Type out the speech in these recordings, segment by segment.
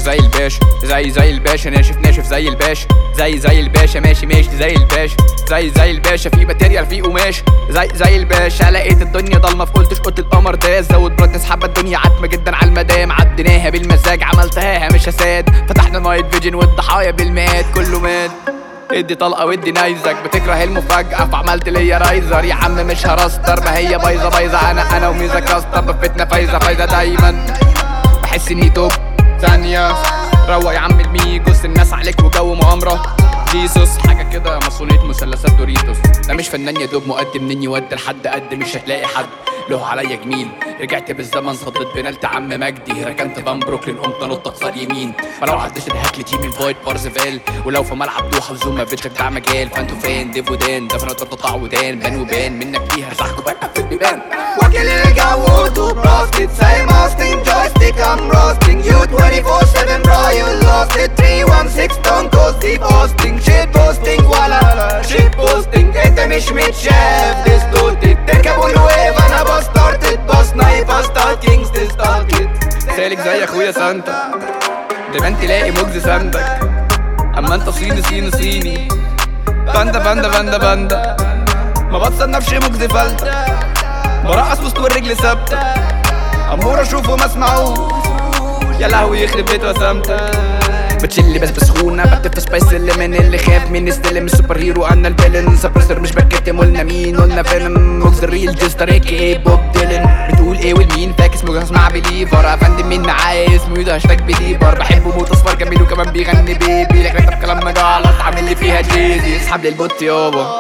زي الباشا زي زي الباشا ناشف ناشف زي الباشا زي زي الباشا ماشي ماشي زي الباشا زي زي الباشا في ماتيريال في قماش زي زي الباشا لقيت الدنيا ضلمه فقلتش قلت القمر ده زود براتنس حبه الدنيا عتمه جدا على المدام عديناها بالمزاج عملتها مش هساد فتحنا نايت فيجن والضحايا بالمات كله مات ادي طلقه ودي نايزك بتكره المفاجأة فعملت ليا رايزر يا عم مش هرستر ما هي بايظة بايظة انا انا وميزة كاستر بفتنا فايزة فايزة دايما بحس اني توب ثانية روق يا عم الميجوس الناس عليك وجو مغامرة جيسوس حاجة كده مصونية مثلثات دوريتوس ده مش فنان يا دوب مقدم مني يودي لحد قد مش هتلاقي حد له عليا جميل رجعت بالزمن صدت بنالت عم مجدي ركنت فان بروكلين قمت انط اكسر يمين فلو عديت ادهك لي تيم الفايت بارزفال ولو في ملعب دوحه وزوما فيتشك بتاع مجال فانتو فين ديف ودان دفن تقطع ودان بان وبان منك فيها رزحكوا بقى في البيبان واكل الجو تو بروستد زي ماستنج جويستيك ام روستنج يو 24 7 برا يو لوست ات 316 دون كوست دي بوستنج شيت بوستنج ولا شيت بوستنج انت مش متشاف ديستورتد تركب الويف انا بستارتد باص نايف ستارت كينجز تستارتد سالك زي اخويا سانتا دايما تلاقي مجز سندك اما انت صيني صيني صيني باندا باندا باندا باندا ما بتصنفش مجز فلتة برقص وسط والرجل ثابتة امور اشوفه ما اسمعوش يا لهوي يخرب بيت وسامتة بتشلي بس بسخونة بكتب سبايس اللي من اللي خاف مين استلم السوبر هيرو انا الفيلن سبرسر مش بكتم قلنا مين قلنا فيلم مجز الريل جستر اي ايه بوب ديلن بتقول ايه والمين فاكس مجز اسمع بليفر افندم مين معايا اسمه يودا هاشتاج بليفر بحبه موت اصفر جميل وكمان بيغني بيبي لكن كتب كلامنا غلط عامل لي فيها جيزي اسحب لي البوت يابا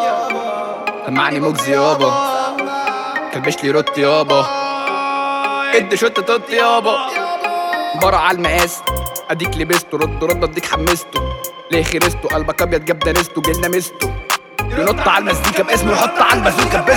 سمعني مجز يابا كلبش لي روت يابا ادي شوت توت يابا برا على المقاس اديك لبسته رد رد اديك حمسته ليه خرسته قلبك ابيض جاب دانسته جيلنا مستو ينط على المزيكا باسمه يحط على البازوكا